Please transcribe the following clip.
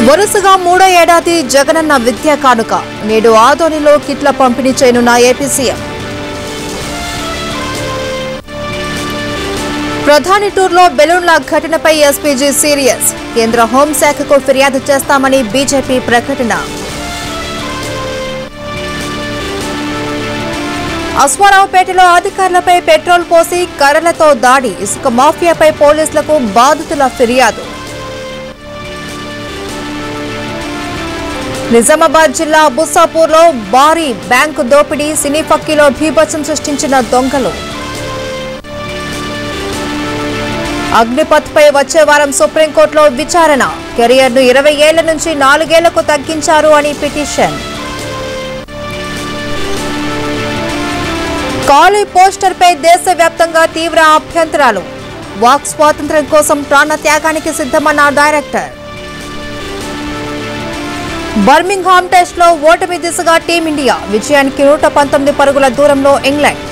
వరుసగా మూడో ఏడాది జగనన్న విద్యా కానుక నేడు ఆదోనిలో కిట్ల పంపిణీ చేయనున్న ఏపీ సీఎం ప్రధాని టూర్లో బెలూన్ల ఘటనపై ఎస్పీజీ సీరియస్ కేంద్ర హోంశాఖకు ఫిర్యాదు చేస్తామని బీజేపీ ప్రకటన అశ్వారావుపేటలో అధికారులపై పెట్రోల్ పోసి కర్రలతో దాడి ఇసుక మాఫియాపై పోలీసులకు బాధితుల ఫిర్యాదు నిజామాబాద్ జిల్లా బుస్సాపూర్లో భారీ బ్యాంకు దోపిడీ సినీ ఫక్కీలో భీభత్సం సృష్టించిన దొంగలు అగ్నిపథ్పై వచ్చే వారం సుప్రీంకోర్టులో విచారణ కెరియర్ను ఇరవై ఏళ్ల నుంచి నాలుగేళ్లకు తగ్గించారు అని పిటిషన్ ఖాళీ పోస్టర్పై దేశవ్యాప్తంగా తీవ్ర అభ్యంతరాలు వాక్ స్వాతంత్ర్యం కోసం ప్రాణ త్యాగానికి సిద్ధమన్న డైరెక్టర్ బర్మింగ్హామ్ టెస్ట్ లో ఓటమి దిశగా టీమిండియా విజయానికి నూట పంతొమ్మిది పరుగుల దూరంలో ఇంగ్లాండ్